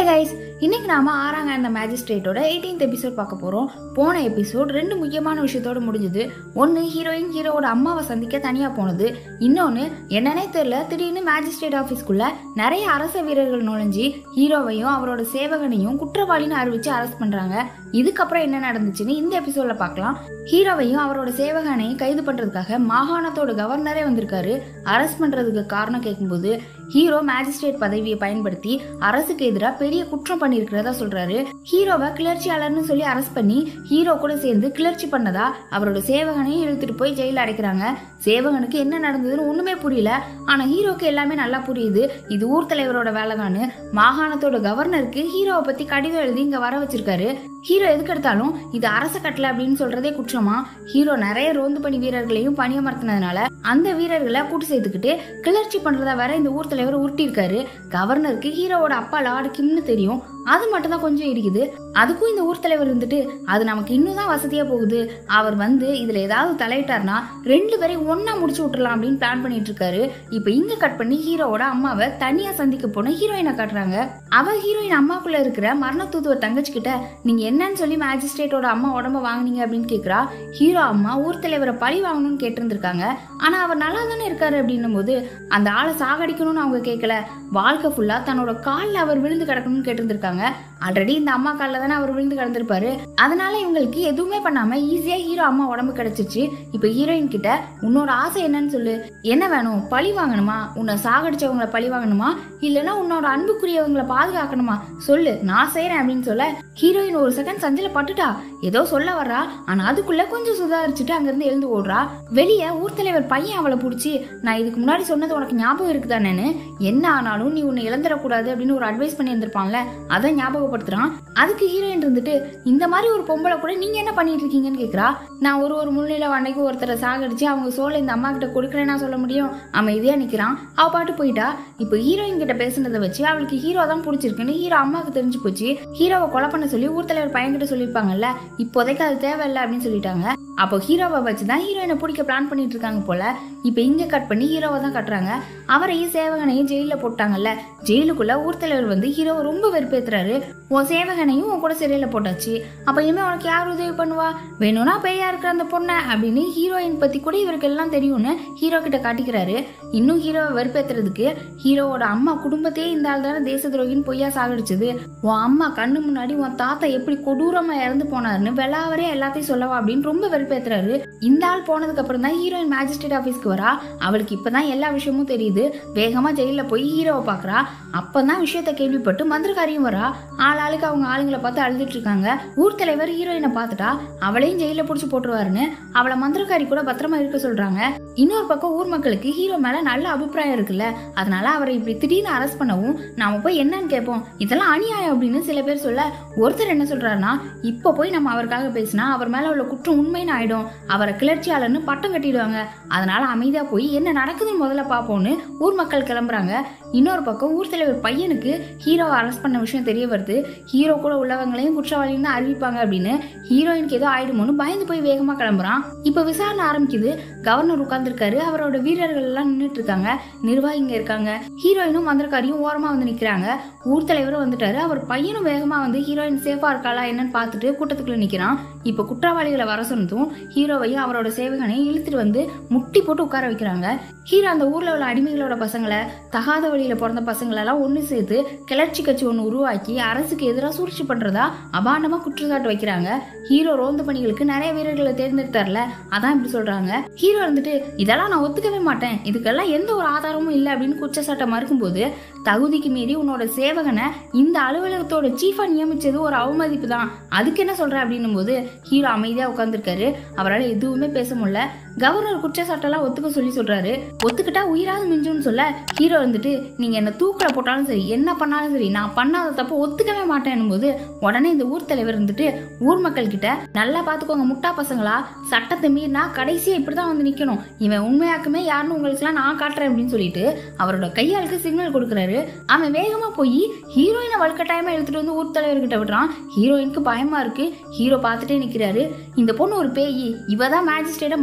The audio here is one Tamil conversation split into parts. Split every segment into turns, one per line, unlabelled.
கைஸ் இன்னைக்கு நாம ஆறாங்க அந்த மேஜிஸ்ட்ரேட்டோட எயிட்டீன்த் எபிசோட் பார்க்க போறோம் போன எபிசோட் ரெண்டு முக்கியமான விஷயத்தோட முடிஞ்சது ஒன்னு ஹீரோயின் ஹீரோவோட அம்மாவை சந்திக்க தனியா போனது இன்னொன்னு என்னன்னே தெரியல திடீர்னு மேஜிஸ்ட்ரேட் ஆபீஸ்க்குள்ள நிறைய அரச வீரர்கள் நுழைஞ்சு ஹீரோவையும் அவரோட சேவகனையும் குற்றவாளின்னு அறிவிச்சு அரெஸ்ட் பண்றாங்க இதுக்கப்புறம் என்ன நடந்துச்சுன்னு இந்த எபிசோட்ல பார்க்கலாம் ஹீரோவையும் அவரோட சேவகனையும் கைது பண்றதுக்காக மாகாணத்தோட கவர்னரே வந்திருக்காரு அரெஸ்ட் பண்றதுக்கு காரணம் கேட்கும்போது ஹீரோ மேஜிஸ்ட்ரேட் பதவியை பயன்படுத்தி அரசுக்கு எதிராக பெரிய குற்றம் பண்ணியிருக்கிறதா சொல்றாரு ஹீரோவை கிளர்ச்சியாளர்னு சொல்லி அரெஸ்ட் பண்ணி ஹீரோ கூட சேர்ந்து கிளர்ச்சி பண்ணதா அவரோட சேவகனையும் இழுத்துட்டு போய் ஜெயில அடைக்கிறாங்க சேவகனுக்கு என்ன நடந்ததுன்னு ஒண்ணுமே புரியல ஆனா ஹீரோக்கு எல்லாமே நல்லா புரியுது இது ஊர் தலைவரோட வேலைதான்னு மாகாணத்தோட கவர்னருக்கு ஹீரோவை பத்தி கடிதம் எழுதி இங்க வர வச்சிருக்காரு ஹீரோ எதுக்கு எடுத்தாலும் இது அரச கட்டளை அப்படின்னு சொல்றதே குற்றமா ஹீரோ நிறைய ரோந்து பணி வீரர்களையும் பணியமர்த்தினதுனால அந்த வீரர்களை கூட்டு சேர்த்துக்கிட்டு கிளர்ச்சி பண்றதா வேற இந்த ஊர் தலைவர் உருட்டியிருக்காரு கவர்னருக்கு ஹீரோவோட அப்பா லார்டு கிம்னு தெரியும் அது மட்டும் தான் கொஞ்சம் இருக்குது அதுக்கும் இந்த ஊர் தலைவர் இருந்துட்டு அது நமக்கு இன்னும் தான் வசதியா போகுது அவர் வந்து இதுல ஏதாவது தலையிட்டார்னா ரெண்டு பேரையும் ஒண்ணா முடிச்சு விட்டுறலாம் அப்படின்னு பிளான் பண்ணிட்டு இருக்காரு இப்ப இங்க கட் பண்ணி ஹீரோவோட அம்மாவை தனியா சந்திக்க போன ஹீரோயினை காட்டுறாங்க அவ ஹீரோயின் அம்மாக்குள்ள இருக்கிற மரண தூதுவ தங்கச்சி கிட்ட நீங்க என்னன்னு சொல்லி மேஜிஸ்ட்ரேட்டோட அம்மா உடம்ப வாங்குனீங்க அப்படின்னு கேக்குறா ஹீரோ அம்மா ஊர் தலைவரை பழி வாங்கணும்னு கேட்டிருந்திருக்காங்க ஆனா அவர் நல்லா தானே இருக்காரு அப்படின்னும் போது அந்த ஆளை சாகடிக்கணும்னு அவங்க கேட்கல வாழ்க்கை ஃபுல்லா தன்னோட காலில் அவர் விழுந்து கிடக்கணும்னு கேட்டிருந்திருக்காங்க ஆல்ரெடி இந்த அம்மா காலில் தானே அவர் விழுந்து கிடந்திருப்பாரு அதனால இவங்களுக்கு எதுவுமே பண்ணாம ஈஸியா ஹீரோ அம்மா உடம்பு கிடைச்சிச்சு இப்ப ஹீரோயின் கிட்ட உன்னோட ஆசை என்னன்னு சொல்லு என்ன வேணும் பழி வாங்கணுமா உன்னை சாகடிச்சவங்களை பழி வாங்கணுமா இல்லைன்னா உன்னோட அன்புக்குரியவங்களை பாதுகாக்கணுமா சொல்லு நான் செய்யறேன் அப்படின்னு சொல்ல ஹீரோயின் ஒரு செகண்ட் சந்தில பட்டுட்டா ஏதோ சொல்ல வர்றா ஆனா அதுக்குள்ள கொஞ்சம் சுதாரிச்சுட்டு அங்கிருந்து எழுந்து ஓடுறா வெளியே ஊர் தலைவர் பையன் அவளை பிடிச்சி நான் இதுக்கு முன்னாடி சொன்னது உனக்கு ஞாபகம் இருக்குதானேன்னு என்ன ஆனாலும் நீ உன்னை இழந்துடக்கூடாது அப்படின்னு ஒரு அட்வைஸ் பண்ணி இருந்திருப்பான்ல அதை ஞாபகப்படுத்துறான் அதுக்கு ஹீரோயின் இருந்துட்டு இந்த மாதிரி ஒரு பொம்பளை கூட நீங்க என்ன பண்ணிட்டு இருக்கீங்கன்னு கேக்குறா நான் ஒரு ஒரு முன்னில அன்னைக்கு ஒருத்தரை சாகடிச்சு அவங்க சோலை இந்த அம்மா கிட்ட கொடுக்குறேன்னா சொல்ல முடியும் அமைதியா நிக்கிறான் அவ பாட்டு போயிட்டா இப்போ ஹீரோயின் கிட்ட பேசுனதை வச்சு அவளுக்கு ஹீரோ தான் பிடிச்சிருக்குன்னு ஹீரோ அம்மாவுக்கு தெரிஞ்சு போச்சு ஹீரோவை கொலை பண்ண சொல்லி ஊர் தலைவர் பையன் கிட்ட சொல்லியிருப்பாங்கல்ல இப்போதைக்கு அது தேவையில்லை அப்படின்னு சொல்லிட்டாங்க அப்போ ஹீரோவை வச்சு தான் ஹீரோயினை பிடிக்க பிளான் பண்ணிட்டு இருக்காங்க போல இப்போ இங்க கட் பண்ணி ஹீரோவை தான் கட்டுறாங்க அவரையும் சேவகனையும் ஜெயில போட்டாங்கல்ல ஜெயிலுக்குள்ள ஊர் தலைவர் வந்து ஹீரோவை ரொம்ப வெறுப்பேத்துறாரு உன் சேவகனையும் உன் கூட சிறையில போட்டாச்சு அப்ப இனிமே உனக்கு யார் உதவி பண்ணுவா வேணும்னா பேயா இருக்கிற அந்த பொண்ணை அப்படின்னு ஹீரோயின் பத்தி கூட இவருக்கு எல்லாம் தெரியும்னு ஹீரோ கிட்ட காட்டிக்கிறாரு இன்னும் ஹீரோவை வெறுப்பேத்துறதுக்கு ஹீரோவோட அம்மா குடும்பத்தையே இந்த ஆள் தானே தேச துரோகின்னு பொய்யா சாகடிச்சது உன் அம்மா கண்ணு முன்னாடி உன் தாத்தா எப்படி கொடூரமா இறந்து போனாருன்னு வெளாவரே எல்லாத்தையும் சொல்லவா அப்படின்னு ரொம்ப வெறுப்பேத்துறாரு இந்த ஆள் போனதுக்கு அப்புறம் தான் ஹீரோயின் மேஜிஸ்ட்ரேட் ஆபீஸ்க்கு வரா அவளுக்கு இப்பதான் எல்லா விஷயமும் தெரியுது வேகமா ஜெயில போய் ஹீரோவை பாக்குறா அப்பதான் விஷயத்த கேள்விப்பட்டு மந்திரக்காரியும் வரா ஆள் ஆளுக்கு அவங்க ஆளுங்களை பார்த்து அழுதுட்டு இருக்காங்க ஊர் தலைவர் ஹீரோயினை பார்த்துட்டா அவளையும் ஜெயில புடிச்சு போட்டுருவாருன்னு அவளை மந்திரக்காரி கூட பத்திரமா இருக்க சொல்றாங்க இன்னொரு பக்கம் ஊர் மக்களுக்கு ஹீரோ மேல நல்ல அபிப்பிராயம் இருக்குல்ல அதனால அவரை இப்படி திடீர்னு அரெஸ்ட் பண்ணவும் நாம போய் என்னன்னு கேட்போம் இதெல்லாம் அநியாயம் அப்படின்னு சில பேர் சொல்ல ஒருத்தர் என்ன சொல்றாருன்னா இப்ப போய் நம்ம அவருக்காக பேசினா அவர் மேல உள்ள குற்றம் உண்மைன்னு ஆயிடும் அவரை கிளர்ச்சியாளர்னு பட்டம் கட்டிடுவாங்க அதனால அமைதியா போய் என்ன நடக்குதுன்னு முதல்ல பார்ப்போம்னு ஊர் மக்கள் கிளம்புறாங்க இன்னொரு பக்கம் ஊர் தலைவர் பையனுக்கு ஹீரோவை அரெஸ்ட் பண்ண விஷயம் தெரிய வருது ஹீரோ கூட உள்ளவங்களையும் குற்றவாளின்னு அறிவிப்பாங்க அப்படின்னு ஹீரோயினுக்கு ஏதோ ஆயிடுமோன்னு பயந்து போய் வேகமா கிளம்புறான் இப்ப விசாரணை ஆரம்பிக்குது கவர்னர் உட்கார்ந்துருக்காரு அவரோட வீரர்கள் எல்லாம் நின்றுட்டு இருக்காங்க நிர்வாகிங்க இருக்காங்க ஹீரோயினும் மந்திரக்காரியும் ஓரமா வந்து நிக்கிறாங்க ஊர் தலைவரும் வந்துட்டாரு அவர் பையனும் வேகமா வந்து ஹீரோயின் சேஃபா இருக்காளா என்னன்னு பார்த்துட்டு கூட்டத்துக்குள்ள நிக்கிறான் இப்ப குற்றவாளிகளை வர சொன்னதும் ஹீரோவையும் அவரோட சேவகனையும் இழுத்துட்டு வந்து முட்டி போட்டு உட்கார வைக்கிறாங்க ஹீரோ அந்த ஊர்ல உள்ள அடிமைகளோட பசங்களை தகாத வழியில பிறந்த பசங்களை எல்லாம் ஒண்ணு சேர்த்து கிளர்ச்சி கட்சி ஒன்று உருவாக்கி அரசுக்கு எதிராக சூழ்ச்சி பண்றதா அபாண்டமா குற்றச்சாட்டு வைக்கிறாங்க ஹீரோ ரோந்து பணிகளுக்கு நிறைய வீரர்களை தேர்ந்தெடுத்தார்ல அதான் இப்படி சொல்றாங்க ஹீரோ இருந்துட்டு இதெல்லாம் நான் ஒத்துக்கவே மாட்டேன் இதுக்கெல்லாம் எந்த ஒரு ஆதாரமும் இல்லை அப்படின்னு குற்றச்சாட்டை மறுக்கும்போது தகுதிக்கு மீறி உன்னோட சேவகனை இந்த அலுவலகத்தோட சீஃபா நியமிச்சது ஒரு அவமதிப்பு தான் அதுக்கு என்ன சொல்ற அப்படின்னும் போது ஹீரோ அமைதியா உட்காந்துருக்காரு அவரால் எதுவுமே பேச முடியல கவர்னர் குற்றச்சாட்டெல்லாம் ஒத்துக்க சொல்லி சொல்றாரு ஒத்துக்கிட்டா உயிராது மிஞ்சும்னு சொல்ல ஹீரோ வந்துட்டு நீங்க என்ன தூக்கில போட்டாலும் சரி என்ன பண்ணாலும் சரி நான் பண்ணாத தப்பு ஒத்துக்கவே மாட்டேன் போது உடனே இந்த ஊர் தலைவர் இருந்துட்டு ஊர் மக்கள் கிட்ட நல்லா பாத்துக்கோங்க முட்டா பசங்களா சட்டத்தை மீறினா கடைசியா இப்படிதான் வந்து நிக்கணும் இவன் உண்மையாக்குமே யாருன்னு உங்களுக்குலாம் நான் காட்டுறேன் அப்படின்னு சொல்லிட்டு அவரோட கையாளுக்கு சிக்னல் கொடுக்குறாரு அவன் வேகமா போய் ஹீரோயினை வலுக்கட்டாயமா எடுத்துட்டு வந்து ஊர் தலைவர்கிட்ட விடுறான் ஹீரோயினுக்கு பயமா இருக்கு ஹீரோ பார்த்துட்டே நிக்கிறாரு இந்த பொண்ணு ஒரு பேயி இவ தான் மேஜிஸ்ட்ரேட்டை மயக்கி வச்சிருக்கா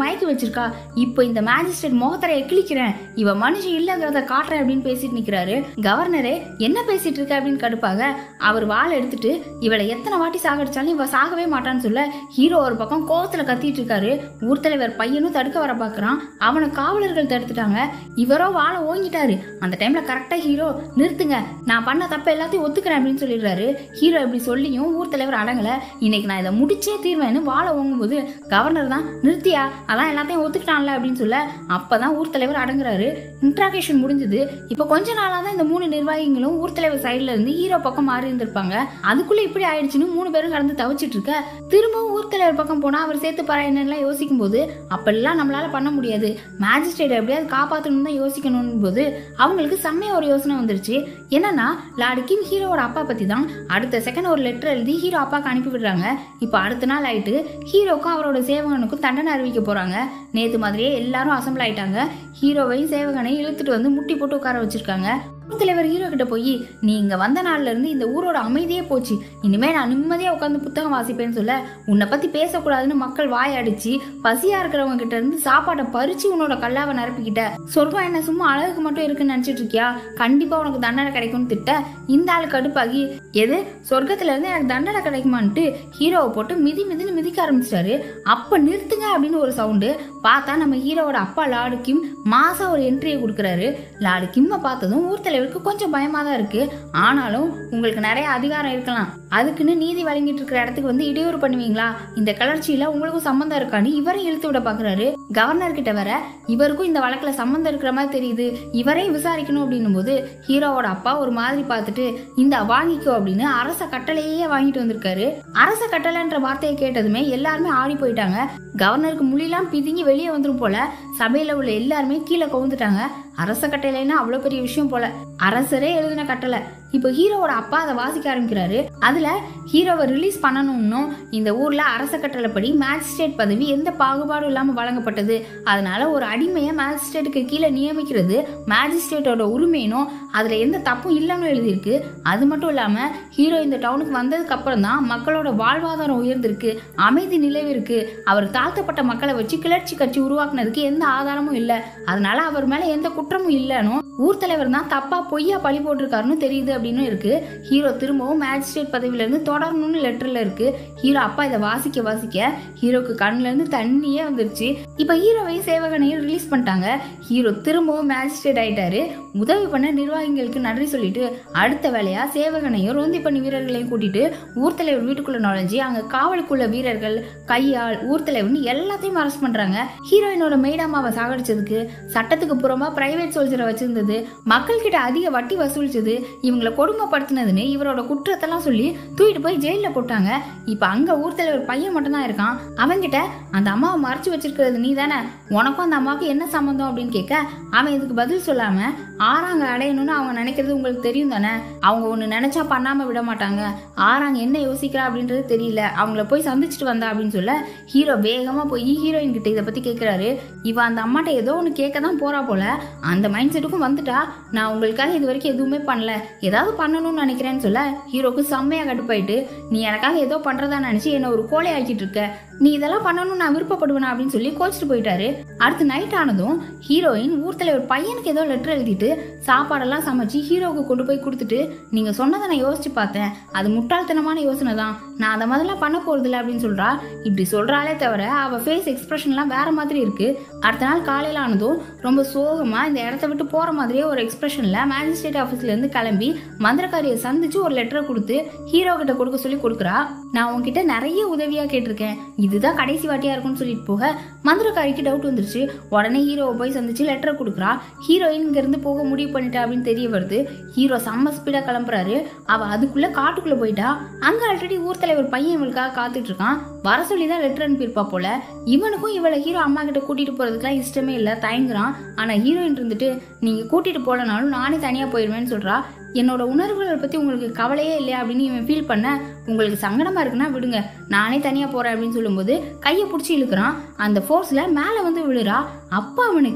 வச்சிருக்கா இப்போ இந்த மேஜிஸ்ட்ரேட் முகத்தரைய கிழிக்கிறேன் இவ மனுஷன் இல்லைங்கிறத காட்டுறேன் அப்படின்னு பேசிட்டு நிக்கிறாரு கவர்னரே என்ன பேசிட்டு இருக்க அப்படின்னு கடுப்பாக அவர் வாளை எடுத்துட்டு இவளை எத்தனை வாட்டி சாகடிச்சாலும் இவ சாகவே மாட்டான்னு சொல்ல ஹீரோ ஒரு பக்கம் கோவத்துல கத்திட்டு இருக்காரு ஊர் தலைவர் பையனும் தடுக்க வர பாக்குறான் அவனை காவலர்கள் தடுத்துட்டாங்க இவரோ வாழை ஓங்கிட்டாரு அந்த டைம்ல கரெக்டா ஹீரோ நிறுத்துங்க நான் பண்ண தப்ப எல்லாத்தையும் ஒத்துக்கிறேன் அப்படின்னு சொல்லிடுறாரு ஹீரோ இப்படி சொல்லியும் ஊர் தலைவர் அடங்கல இன்னைக்கு நான் இதை முடிச்சே தீர்வேன்னு வாழை ஓங்கும்போது கவர்னர் தான் நிறுத்தியா அதான் எல்லாத்தையும் ஒத்துக்கிட்டான்ல அப்படின்னு சொல்ல அப்பதான் ஊர் தலைவர் அடங்குறாரு இன்ட்ராகேஷன் முடிஞ்சது இப்போ கொஞ்ச நாளா தான் இந்த மூணு நிர்வாகிகளும் ஊர் தலைவர் சைடுல இருந்து ஹீரோ பக்கம் மாறி இருந்திருப்பாங்க அதுக்குள்ள இப்படி ஆயிடுச்சுன்னு மூணு பேரும் கடந்து தவிச்சிட்டு இருக்க திரும்பவும் ஊர் தலைவர் பக்கம் போனா அவர் சேர்த்து பாரு என்னெல்லாம் யோசிக்கும் போது அப்பெல்லாம் நம்மளால பண்ண முடியாது மேஜிஸ்ட்ரேட் எப்படியாவது காப்பாற்றணும் தான் யோசிக்கணும் போது அவங்களுக்கு செம்மையா ஒரு யோசனை வந்துருச்சு என்னன்னா லார்டு கிம் ஹீரோவோட அப்பா பத்தி தான் அடுத்த செகண்ட் ஒரு லெட்டர் எழுதி ஹீரோ அப்பாக்கு அனுப்பி விடுறாங்க இப்போ அடுத்த நாள் ஆயிட்டு ஹீரோக்கும் அவரோட சேவகனுக்கும் தண்டனை அறிவிக்க போறாங்க நேத்து மாதிரியே எல்லாரும் அசம்பிள் ஆயிட்டாங்க ஹீரோவையும் சேவகனையும் இழுத்துட்டு வந்து முட்டி போட்டு உட்கார வச்சிருக்காங்க ஊர் தலைவர் ஹீரோ கிட்ட போய் நீ இங்க வந்த நாள்ல இருந்து இந்த ஊரோட அமைதியே போச்சு இனிமே நான் நிம்மதியா உட்காந்து புத்தகம் வாசிப்பேன்னு சொல்ல உன்னை பத்தி பேசக்கூடாதுன்னு மக்கள் வாய் அடிச்சு பசியா இருக்கிறவங்க கிட்ட இருந்து சாப்பாட்டை பறிச்சு உன்னோட கல்லாவை நிரப்பிக்கிட்ட சொர்க்கம் என்ன சும்மா அழகுக்கு மட்டும் இருக்குன்னு நினைச்சிட்டு இருக்கியா கண்டிப்பா உனக்கு தண்டனை கிடைக்கும்னு திட்ட இந்த ஆள் கடுப்பாகி எது சொர்க்கத்துல இருந்து எனக்கு தண்டனை கிடைக்குமான்ட்டு ஹீரோவை போட்டு மிதி மிதின்னு மிதிக்க ஆரம்பிச்சிட்டாரு அப்ப நிறுத்துங்க அப்படின்னு ஒரு சவுண்டு பார்த்தா நம்ம ஹீரோவோட அப்பா லார்டு கிம் மாசா ஒரு என்ட்ரியை கொடுக்குறாரு லார்டு கிம்மை பார்த்ததும் ஊர் தலைவருக்கு கொஞ்சம் பயமா தான் இருக்கு ஆனாலும் உங்களுக்கு நிறைய அதிகாரம் இருக்கலாம் அதுக்குன்னு நீதி வழங்கிட்டு இருக்கிற இடத்துக்கு வந்து இடையூறு பண்ணுவீங்களா இந்த கிளர்ச்சியில உங்களுக்கும் சம்மந்தம் இருக்கான்னு இவரை இழுத்து விட பாக்குறாரு கவர்னர் கிட்ட வர இவருக்கும் இந்த வழக்குல சம்மந்தம் இருக்கிற மாதிரி தெரியுது இவரையும் விசாரிக்கணும் அப்படின்னும் போது ஹீரோவோட அப்பா ஒரு மாதிரி பார்த்துட்டு இந்த வாங்கிக்கோ அப்படின்னு அரச கட்டளையே வாங்கிட்டு வந்திருக்காரு அரச கட்டளைன்ற வார்த்தையை கேட்டதுமே எல்லாருமே ஆடி போயிட்டாங்க கவர்னருக்கு மொழிலாம் பிதுங்கி வெளியே வந்துரும் போல சபையில உள்ள எல்லாருமே கீழே கவுந்துட்டாங்க அரச கட்டளைன்னா அவ்வளோ பெரிய விஷயம் போல அரசரே எழுதின கட்டளை இப்போ ஹீரோவோட அப்பா அதை வாசிக்க ஆரம்பிக்கிறாரு அதுல ஹீரோவை ரிலீஸ் பண்ணணும்னும் இந்த ஊர்ல அரச கட்டளைப்படி மேஜிஸ்ட்ரேட் பதவி எந்த பாகுபாடும் இல்லாம வழங்கப்பட்டது அதனால ஒரு அடிமையை மேஜிஸ்ட்ரேட்டுக்கு கீழே நியமிக்கிறது மேஜிஸ்ட்ரேட்டோட உரிமைனும் அதுல எந்த தப்பும் இல்லைன்னு எழுதியிருக்கு அது மட்டும் இல்லாம ஹீரோ இந்த டவுனுக்கு வந்ததுக்கு அப்புறம் தான் மக்களோட வாழ்வாதாரம் உயர்ந்திருக்கு அமைதி நிலவிருக்கு அவர் தாழ்த்தப்பட்ட மக்களை வச்சு கிளர்ச்சி கட்சி உருவாக்குனதுக்கு எந்த ஆதாரமும் இல்லை அதனால அவர் மேல எந்த குற்றமும் இல்லைனும் ஊர் தலைவர் தான் தப்பா பொய்யா பழி போட்டிருக்காருன்னு தெரியுது அப்படின்னு இருக்கு ஹீரோ திரும்பவும் மேஜிஸ்ட்ரேட் பதவியில இருந்து தொடரணும்னு லெட்டர்ல இருக்கு ஹீரோ அப்பா இதை வாசிக்க வாசிக்க ஹீரோக்கு கண்ணுல இருந்து தண்ணியே வந்துருச்சு இப்ப ஹீரோவையும் சேவகனையும் ரிலீஸ் பண்ணிட்டாங்க ஹீரோ திரும்பவும் மேஜிஸ்ட்ரேட் ஆயிட்டாரு உதவி பண்ண நிர்வாகிகளுக்கு நன்றி சொல்லிட்டு அடுத்த வேலையா சேவகனையும் ரோந்தி பண்ணி வீரர்களையும் கூட்டிட்டு ஊர் தலைவர் வீட்டுக்குள்ள நுழைஞ்சு அங்க காவலுக்குள்ள வீரர்கள் கையாள் ஊர் தலைவர்னு எல்லாத்தையும் அரெஸ்ட் பண்றாங்க ஹீரோயினோட மெய்டாமாவை சாகடிச்சதுக்கு சட்டத்துக்கு புறமா பிரைவேட் சோல்ஜரை வச்சிருந்தது மக்கள் கிட்ட அதிக வட்டி வசூலிச்சது இவங்களை கொடுமைப்படுத்தினதுன்னு இவரோட குற்றத்தெல்லாம் சொல்லி தூக்கிட்டு போய் ஜெயில போட்டாங்க இப்ப அங்க ஊர் தலைவர் பையன் மட்டும் தான் இருக்கான் அவன்கிட்ட அந்த அம்மாவை மறைச்சு வச்சிருக்கிறது நீ தானே உனக்கும் அந்த அம்மாவுக்கு என்ன சம்மந்தம் அப்படின்னு கேட்க அவன் இதுக்கு பதில் சொல்லாம ஆறாங்க அடையணும்னு அவங்க நினைக்கிறது உங்களுக்கு தெரியும் தானே அவங்க ஒண்ணு நினைச்சா பண்ணாம விட மாட்டாங்க ஆறாங்க என்ன யோசிக்கிறா அப்படின்றது தெரியல அவங்கள போய் சந்திச்சுட்டு வந்தா அப்படின்னு சொல்ல ஹீரோ வேகமா போய் ஹீரோயின் கிட்ட இதை பத்தி கேக்குறாரு இவ அந்த அம்மாட்ட ஏதோ ஒன்று கேட்க தான் போறா போல அந்த மைண்ட் செட்டுக்கும் வந்துட்டா நான் உங்களுக்காக இது வரைக்கும் எதுவுமே பண்ணல ஏதாவது பண்ணணும்னு நினைக்கிறேன்னு சொல்ல ஹீரோக்கு செம்மையா கடுப்பாயிட்டு நீ எனக்காக ஏதோ பண்றதா நினைச்சு என்ன ஒரு கோலை ஆக்கிட்டு இருக்க நீ இதெல்லாம் பண்ணணும்னு நான் விருப்பப்படுவேனா அப்படின்னு சொல்லி கோச்சிட்டு போயிட்டாரு அடுத்து நைட் ஆனதும் ஹீரோயின் ஊர் தலைவர் பையனுக்கு ஏதோ லெட்டர் எழுதிட்டு சாப்பாடெல்லாம் சமைச்சு ஹீரோவுக்கு கொண்டு போய் கொடுத்துட்டு நீங்க சொன்னதை நான் யோசிச்சு பார்த்தேன் அது முட்டாள்தனமான யோசனை தான் நான் அதை மாதிரிலாம் பண்ண போறதில்ல அப்படின்னு சொல்றா இப்படி சொல்றாளே தவிர அவ ஃபேஸ் எக்ஸ்பிரஷன்லாம் வேற மாதிரி இருக்கு அடுத்த நாள் காலையில ஆனதும் ரொம்ப சோகமா இந்த இடத்த விட்டு போற மாதிரியே ஒரு எக்ஸ்பிரஷன்ல மேஜிஸ்ட்ரேட் ஆஃபீஸ்ல இருந்து கிளம்பி மந்திரக்காரியை சந்திச்சு ஒரு லெட்டரை கொடுத்து ஹீரோ கிட்ட கொடுக்க சொல்லி கொடுக்குறா நான் உன்கிட்ட நிறைய உதவியா கேட்டிருக்கேன் இதுதான் கடைசி வாட்டியா இருக்கும்னு சொல்லிட்டு போக மந்திரக்காரிக்கு டவுட் வந்துருச்சு உடனே ஹீரோவை போய் சந்திச்சு லெட்டரை கொடுக்குறா ஹீரோயின் இங்க இருந்து போக முடிவு பண்ணிட்டா அப்படின்னு தெரிய வருது ஹீரோ செம்ம ஸ்பீடா கிளம்புறாரு அவ அதுக்குள்ள காட்டுக்குள்ள போயிட்டா அங்க ஆல்ரெடி ஊர் தலைவர் பையன் இவளுக்காக காத்துட்டு இருக்கான் வர சொல்லி தான் லெட்டர் அனுப்பியிருப்பா போல இவனுக்கும் இவளை ஹீரோ அம்மா கிட்ட கூட்டிட்டு போறதுக்குலாம் இஷ்டமே இல்ல தயங்குறான் ஆனா ஹீரோயின் இருந்துட்டு நீங்க கூட்டிட்டு போலனாலும் நானே தனியா போயிருவேன்னு சொல்றா என்னோட உணர்வுகளை பத்தி உங்களுக்கு கவலையே இல்லையா அப்படின்னு இவன் ஃபீல் பண்ண உங்களுக்கு சங்கடமா இருக்குன்னா விடுங்க நானே தனியா போறேன் அப்படின்னு சொல்லும்போது கையை பிடிச்சி இழுக்கிறான் அந்த ஃபோர்ஸ்ல மேல வந்து விழுறா அப்பா அவனுக்கு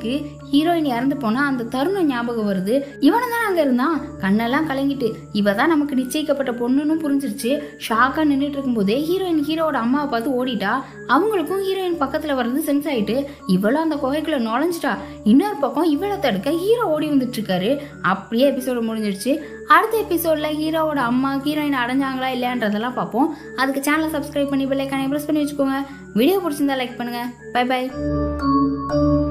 ஹீரோயின் இறந்து போனா அந்த தருணம் ஞாபகம் வருது இவனும் தான் அங்க இருந்தான் கண்ணெல்லாம் கலங்கிட்டு இவ தான் நமக்கு நிச்சயிக்கப்பட்ட பொண்ணுன்னு புரிஞ்சிருச்சு ஷாக்கா நின்றுட்டு இருக்கும்போதே ஹீரோயின் ஹீரோவோட அம்மாவை பார்த்து ஓடிட்டா அவங்களுக்கும் ஹீரோயின் பக்கத்துல வர்றது சென்ஸ் ஆயிட்டு இவளும் அந்த குகைக்குள்ள நுழைஞ்சிட்டா இன்னொரு பக்கம் இவளை தடுக்க ஹீரோ ஓடி வந்துட்டு இருக்காரு அப்படியே எபிசோடு முடிஞ்சிடுச்சு அடுத்த எபிசோட்ல ஹீரோவோட அம்மா ஹீரோயின் அடைஞ்சாங்களா இல்லையான்றதெல்லாம் பார்ப்போம் அதுக்கு சேனலை சப்ஸ்கிரைப் பண்ணி பெல்லைக்கான ப்ரெஸ் பண்ணி வச்சுக்கோங்க வீடியோ பிடிச்சிருந்தா லைக் பண்ணுங்க பை பை